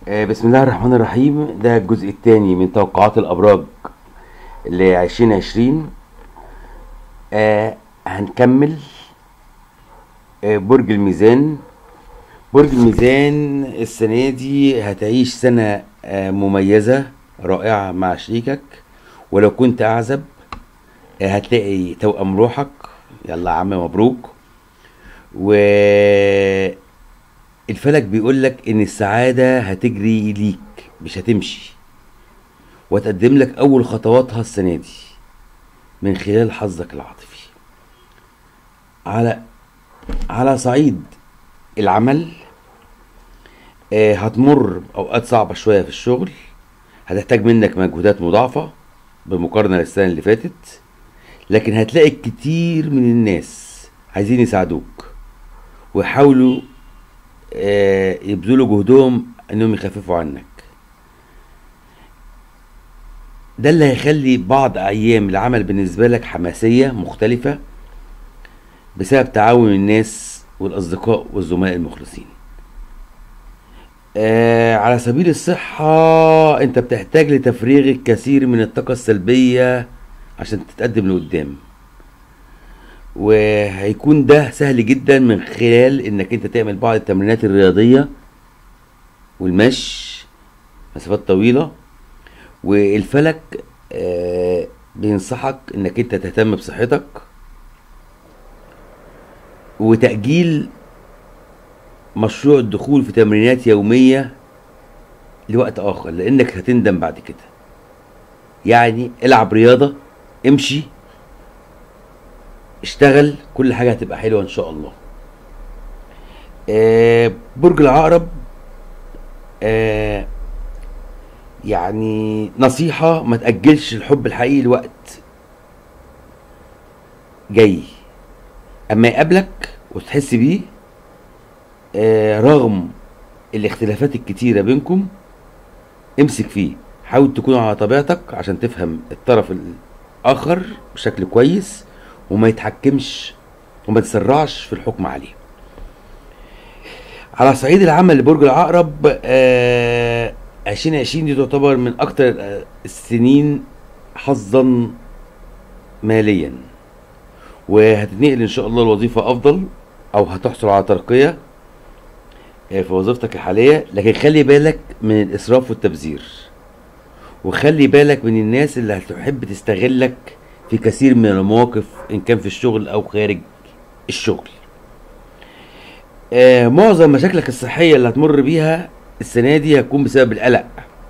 آه، بسم الله الرحمن الرحيم ده الجزء الثاني من توقعات الأبراج ل 2020 آه هنكمل آه برج الميزان برج الميزان السنة دي هتعيش سنة آه مميزة رائعة مع شريكك ولو كنت أعزب آه هتلاقي توأم روحك يلا يا عم مبروك و الفلك بيقول لك ان السعاده هتجري ليك مش هتمشي وتقدم لك اول خطواتها السنه دي من خلال حظك العاطفي على على صعيد العمل آه، هتمر اوقات صعبه شويه في الشغل هتحتاج منك مجهودات مضاعفه بمقارنه للسنه اللي فاتت لكن هتلاقي كتير من الناس عايزين يساعدوك ويحاولوا آه، يبذلوا جهدهم انهم يخففوا عنك ده اللي هيخلي بعض ايام العمل بالنسبه لك حماسيه مختلفه بسبب تعاون الناس والاصدقاء والزملاء المخلصين آه على سبيل الصحة انت بتحتاج لتفريغ الكثير من الطاقة السلبية عشان تتقدم لقدام وهيكون ده سهل جدا من خلال انك انت تعمل بعض التمرينات الرياضية والمشي مسافات طويلة والفلك آه بينصحك انك انت تهتم بصحتك وتأجيل مشروع الدخول في تمرينات يومية لوقت آخر لأنك هتندم بعد كده يعني العب رياضة امشي اشتغل كل حاجة هتبقى حلوة إن شاء الله آه برج العقرب آه يعني نصيحة ما تأجلش الحب الحقيقي لوقت جاي أما يقابلك وتحس بيه آه رغم الاختلافات الكتيرة بينكم امسك فيه حاول تكون على طبيعتك عشان تفهم الطرف الآخر بشكل كويس وما يتحكمش وما تسرعش في الحكم عليه على صعيد العمل لبرج العقرب آه 2020 دي تعتبر من أكتر آه، السنين حظا ماليا وهتتنقل إن شاء الله لوظيفة أفضل أو هتحصل على ترقية آه، في وظيفتك الحالية لكن خلي بالك من الإسراف والتبذير وخلي بالك من الناس اللي هتحب تستغلك في كثير من المواقف إن كان في الشغل أو خارج الشغل آه معظم مشاكلك الصحية اللي هتمر بيها السنة دي هتكون بسبب القلق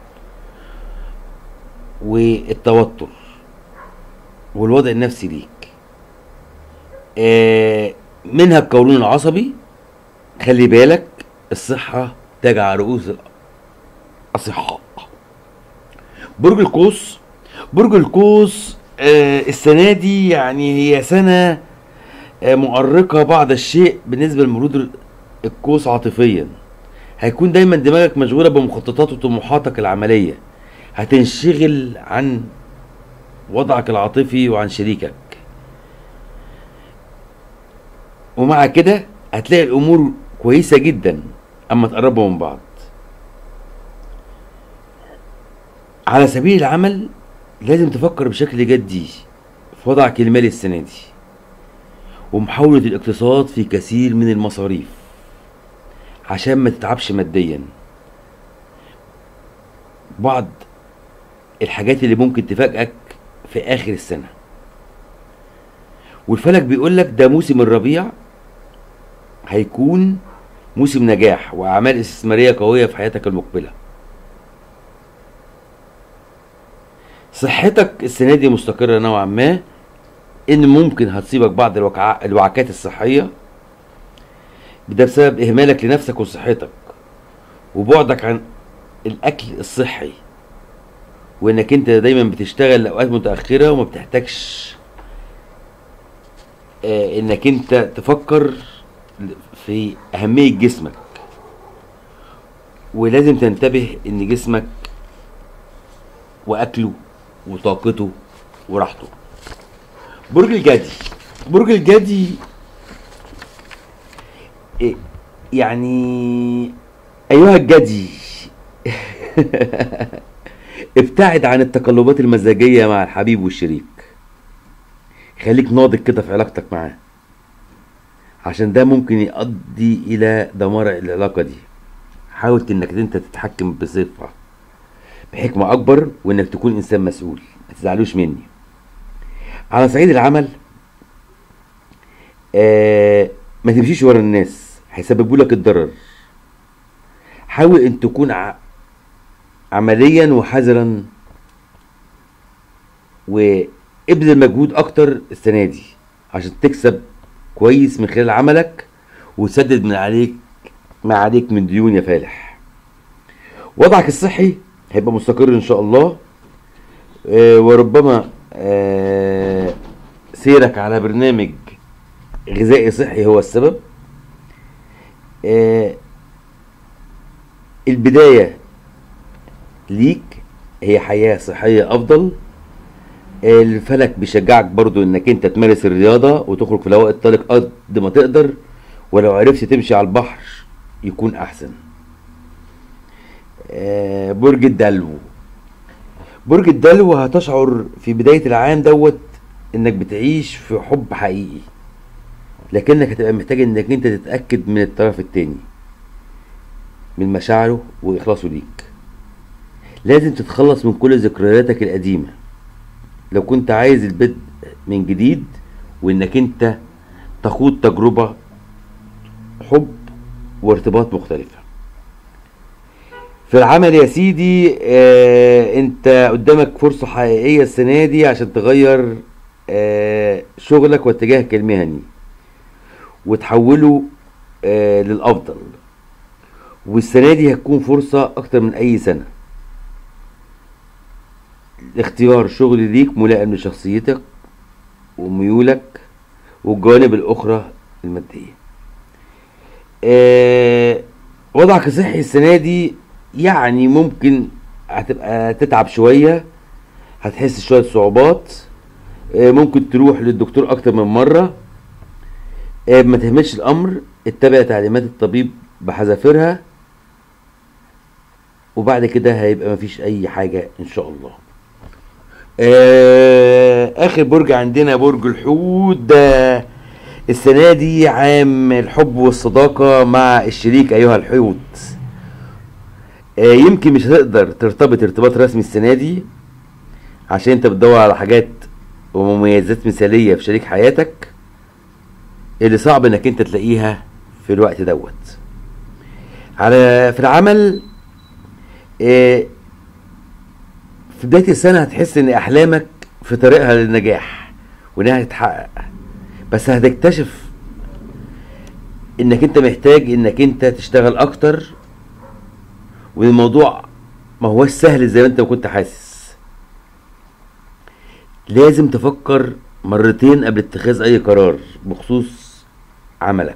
والتوتر والوضع النفسي ليك آه منها القولون العصبي خلي بالك الصحة تاج على رؤوس الأصحاء برج القوس برج القوس آه السنة دي يعني هي سنة آه مؤرقة بعض الشيء بالنسبة لمولود القوس عاطفيا هيكون دايما دماغك مشغولة بمخططات وطموحاتك العملية هتنشغل عن وضعك العاطفي وعن شريكك ومع كده هتلاقي الامور كويسه جدا اما تقربوا من بعض على سبيل العمل لازم تفكر بشكل جدي في وضعك المالي السنه دي ومحاولة الاقتصاد في كثير من المصاريف عشان ما تتعبش ماديا بعض الحاجات اللي ممكن تفاجئك في اخر السنه والفلك بيقول لك ده موسم الربيع هيكون موسم نجاح واعمال استثماريه قويه في حياتك المقبله صحتك السنه دي مستقره نوعا ما ان ممكن هتصيبك بعض الوكع... الوعكات الصحيه ده بسبب اهمالك لنفسك وصحتك وبعدك عن الاكل الصحي وانك انت دايما بتشتغل لاوقات متاخره وما بتحتاجش آه، انك انت تفكر في اهميه جسمك ولازم تنتبه ان جسمك واكله وطاقته وراحته برج الجدي برج الجدي إيه، يعني ايها الجدي ابتعد عن التقلبات المزاجية مع الحبيب والشريك خليك ناضج كده في علاقتك معاه عشان ده ممكن يؤدي الى دمار العلاقة دي حاول انك انت تتحكم بصفة بحكمة اكبر وانك تكون انسان مسؤول ما تزعلوش مني على صعيد العمل آه ما تمشيش ورا الناس هيسببوا لك الضرر حاول ان تكون ع... عمليا وحذرا وابذل مجهود اكتر السنه دي عشان تكسب كويس من خلال عملك وتسدد من عليك ما عليك من ديون يا فالح وضعك الصحي هيبقى مستقر ان شاء الله آه، وربما آه، سيرك على برنامج غذائي صحي هو السبب آه، البداية ليك هي حياة صحية أفضل الفلك بيشجعك برضو انك انت تمارس الرياضة وتخرج في الهواء الطلق قد ما تقدر ولو عرفت تمشي على البحر يكون احسن آه، برج الدلو برج الدلو هتشعر في بداية العام دوت انك بتعيش في حب حقيقي لكنك هتبقى محتاج انك انت تتأكد من الطرف التاني من مشاعره واخلاصه ليك لازم تتخلص من كل ذكرياتك القديمة لو كنت عايز البدء من جديد وانك انت تخوض تجربة حب وارتباط مختلفة في العمل يا سيدي آه انت قدامك فرصة حقيقية السنة دي عشان تغير آه شغلك واتجاهك المهني وتحوله آه للأفضل والسنة دي هتكون فرصة أكتر من أي سنة اختيار شغل ليك ملائم لشخصيتك وميولك والجوانب الأخرى المادية آه وضعك الصحي السنة دي يعني ممكن هتبقى تتعب شوية هتحس شوية صعوبات آه ممكن تروح للدكتور أكتر من مرة آه ما تهملش الأمر اتبع تعليمات الطبيب بحذافيرها وبعد كده هيبقى مفيش أي حاجة إن شاء الله آه اخر برج عندنا برج الحوت ده السنة دي عام الحب والصداقة مع الشريك ايها الحوت آه يمكن مش هتقدر ترتبط ارتباط رسمي السنة دي عشان انت بتدور على حاجات ومميزات مثالية في شريك حياتك اللي صعب انك انت تلاقيها في الوقت دوت على في العمل آه في بداية السنة هتحس ان احلامك في طريقها للنجاح وانها هتتحقق بس هتكتشف انك انت محتاج انك انت تشتغل اكتر والموضوع ما هوش سهل زي ما انت كنت حاسس لازم تفكر مرتين قبل اتخاذ اي قرار بخصوص عملك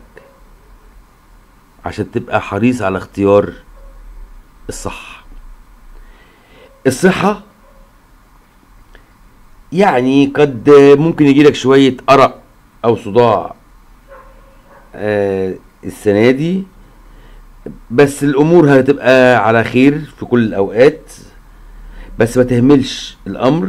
عشان تبقى حريص على اختيار الصح الصحة يعني قد ممكن يجيلك شوية أرق أو صداع آه السنة دي بس الأمور هتبقى على خير في كل الأوقات بس ما تهملش الأمر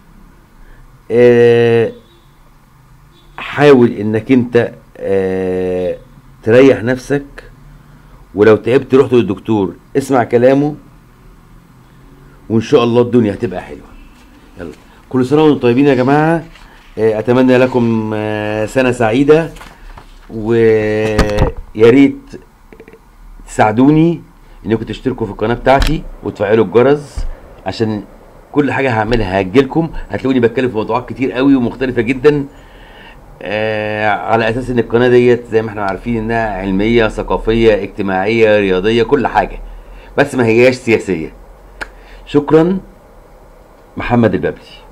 آه حاول إنك أنت آه تريح نفسك ولو تعبت رحت للدكتور اسمع كلامه وان شاء الله الدنيا هتبقى حلوه يلا كل سنه وانتم طيبين يا جماعه آه، اتمنى لكم آه، سنه سعيده ويا ريت تساعدوني انكم تشتركوا في القناه بتاعتي وتفعلوا الجرس عشان كل حاجه هعملها هتجيلكم هتلاقوني بتكلم في موضوعات كتير قوي ومختلفه جدا آه على اساس ان القناه ديت زي ما احنا عارفين انها علميه ثقافيه اجتماعيه رياضيه كل حاجه بس ما هياش سياسيه شكرا محمد البابلي